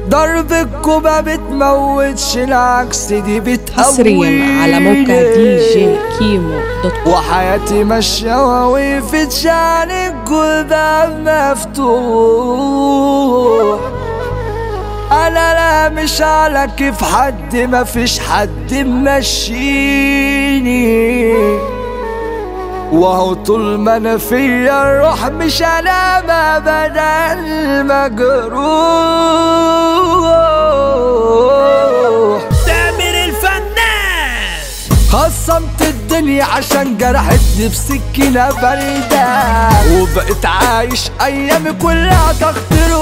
ضرب الكوبا بتموتش العكس دي بتقويني حصريا على موقع دي جي كيمو دوت كوم وحياتي ماشية ووقفت شان الجلدان مفتوح انا لا مش على كيف حد مفيش حد ممشيني وهو طول ما انا فيا الروح مش انا ما بدل مجروح تامر الفنان خصمت الدنيا عشان جرحتني بسكينة باردة وبقيت عايش أيامي كلها تخطير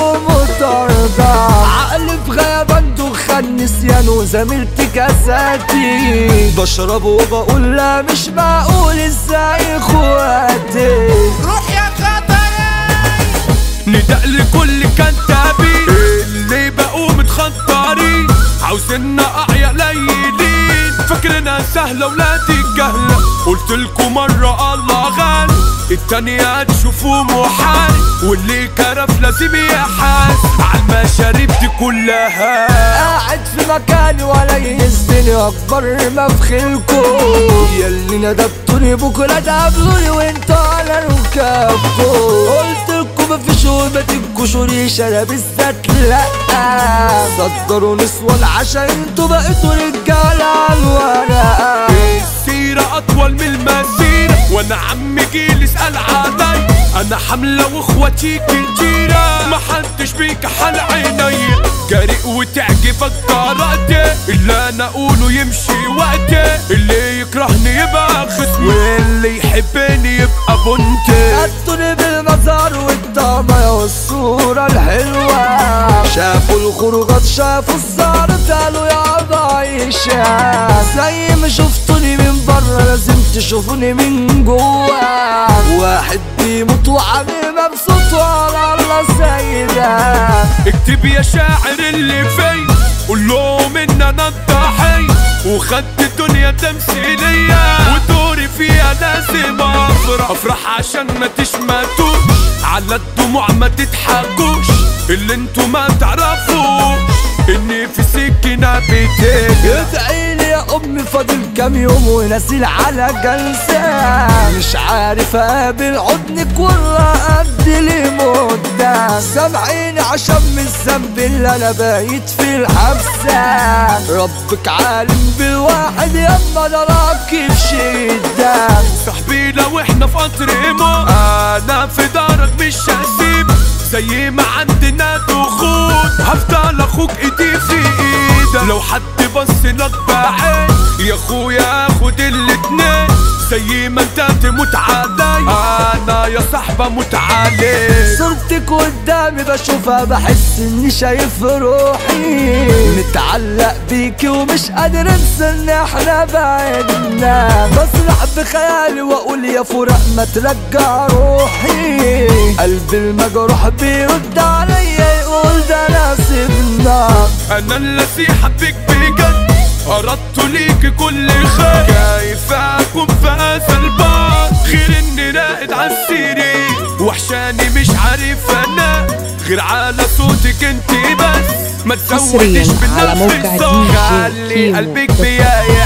ومطاردة عقلي في غيابان دخان نسيان وزميلتي كاساتي بشرب وبقول لا مش معقول ازاي اخواتي روح يا خطري نداء لكل كدابين اللي بقوا متخطرين عاوزيننا اعيا ليلين فاكرنا سهلة ولاد الجهلة قلت لكم مرة الله غالي التانية تشوفوا محال واللي كرف لازم يحاس عالمشاريب دي كلها قاعد في مكاني ولا يهزني اكبر ما في خيلكم ياللي ندبتوني بكره تقابلوني وانتوا على ركابكم قلت لكم مفيش وما تبكوش ريشه انا بالذات لا صدروا نسوان عشان انتوا بقيتوا رجاله على الورقه السيرة أطول من المسيرة وأنا عم جيل اسأل علي أنا حملة وإخواتي كتيرة محدش بيك حال عيني جريء وتعجبك طريقتي اللي أنا أقوله يمشي وقتي اللي يكرهني يبقى خصمي واللي يحبني يبقى بنتي خدتوني بالمزار والطعمة والصورة الحلوة شافوا الخروجات شافوا الزهرة قالوا يا عايشة زي ما شفتوني من بره لازم تشوفوني من جوا واحد بيموت وعامل مبسوط وعلى الله سيدة اكتب يا شاعر اللي في قول لهم ان انا الضحية وخدت الدنيا تمثيلية ودوري فيها لازم افرح افرح عشان ما تشمتوش على الدموع ما تضحكوش اللي انتوا ما تعرفوش اني في سكينة بتجي ادعيلي يا امي فاضل كام يوم ونسيل على جلسة مش عارف اقابل حضنك ولا ادي لي مدة سامعيني عشان من الذنب اللي انا بايت في الحبسة ربك عالم بالواحد ياما ضربك في شدة صاحبي لو احنا في قطر موت انا في دارك مش هسيب زي ما عندنا دخول هفضل اخوك ايدي في ايدك لو حد بص لك بعين يا اخويا خد الاتنين زي ما انت تموت علي انا يا صاحبي اموت عليك صورتك قدامي بشوفها بحس اني شايف روحي متعلق بيكي ومش قادر انسى ان احنا بعدنا بسرح بخيالي واقول يا فراق ما ترجع روحي قلبي المجروح بيرد عليا يقول ده نصيبنا انا الذي حبك بجد اردت ليك كل خير كيف اكون في هذا البار غير اني راقد على السرير وحشاني مش عارف انا غير على صوتك انت بس ما حصرياً تزودش على بنفس موقع الصوت DJ خلي كيمو قلبك دوت كوم. بيا